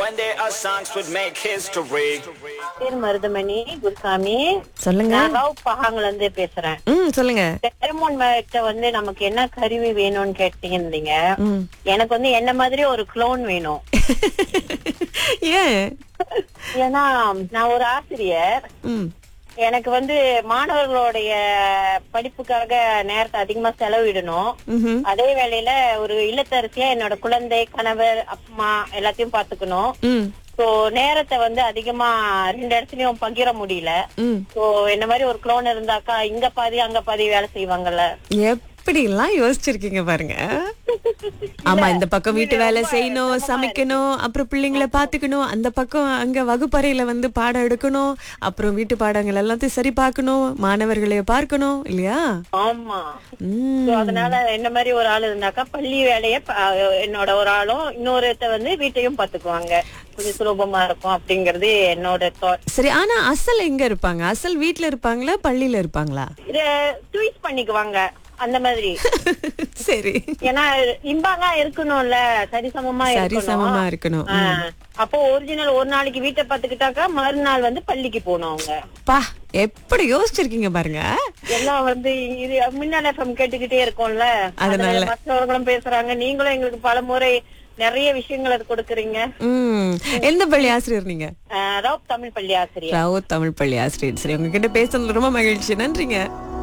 One day our songs would make history. பேர் மருதமணி குருசாமி சொல்லுங்க நான் ரவ் பஹாங்ல இருந்து பேசுறேன் ம் சொல்லுங்க டெரமோன் வந்து நமக்கு என்ன கருவி வேணும்னு கேட்டீங்க ம். எனக்கு வந்து என்ன மாதிரி ஒரு க்ளோன் வேணும் ஏன் ஏன்னா நான் ஒரு ஆசிரியர் ம் எனக்கு வந்து மாணவர்களுடைய படிப்புக்காக நேரத்தை அதிகமா செலவிடணும் ம்ஹும். அதே வேளையில ஒரு இல்லத்தரசியா என்னோட குழந்தை கணவர் அப்பா எல்லாத்தையும் பாத்துக்கணும் ம் சோ நேரத்தை வந்து அதிகமா ரெண்டு இடத்துலயும் பகிர முடியல ம் சோ என்ன மாதிரி ஒரு க்ளோன் இருந்தாக்கா இங்க பாதி அங்க பாதி வேலை செய்வாங்கல்ல எப்படி எல்லாம் யோசிச்சிருக்கீங்க பாருங்க ஆமா இந்த பக்கம் வீட்டு வேலை செய்யணும் சமைக்கணும் அப்புறம் பிள்ளைங்களை பாத்துக்கணும் அந்த பக்கம் அங்க வகுப்பறையில வந்து பாடம் எடுக்கணும் அப்புறம் வீட்டு பாடங்கள் எல்லாத்தையும் சரி பார்க்கணும் மாணவர்களை பார்க்கணும் இல்லையா ஆமா ம் So, அதனால என்ன மாதிரி ஒரு ஆள் இருந்தாக்கா பள்ளி வேலைய ப- என்னோட ஒரு ஆளும் இன்னொருத்த வந்து வீட்டையும் பாத்துக்குவாங்க கொஞ்சம் சுலபமா இருக்கும் அப்படிங்கறது என்னோட தாட் சரி ஆனா அசல் எங்க இருப்பாங்க அசல் வீட்ல இருப்பாங்களா பள்ளியில இருப்பாங்களா இத ட்வீட் பண்ணிக்குவாங்க அந்த மாதிரி சரி ஏன்னா இம்பாங்க இருக்கணும்ல சரிசமமா சரி சமமா இருக்கணும் ஆ, அப்போ ஒரிஜினல் ஒரு நாளைக்கு வீட்டை பாத்துக்கிட்டாக்கா மறுநாள் வந்து பள்ளிக்கு போகணும் அவங்க பா எப்படி யோசிச்சிருக்கீங்க பாருங்க எல்லாம் வந்து இது மின்னல் எஃப்எம் கேட்டுக்கிட்டே இருக்கோம்ல அதனால. அதுல மற்றவர்களும் பேசுறாங்க நீங்களும் எங்களுக்கு பல முறை நிறைய விஷயங்கள் அது கொடுக்குறீங்க ம் எந்த பள்ளி ஆசிரியர் நீங்க ஆஹ் ராவ் தமிழ் பள்ளி ஆசிரியர் ராவோ தமிழ் பள்ளி ஆசிரியர் சரி உங்ககிட்ட பேசுனது ரொம்ப மகிழ்ச்சி நன்றிங்க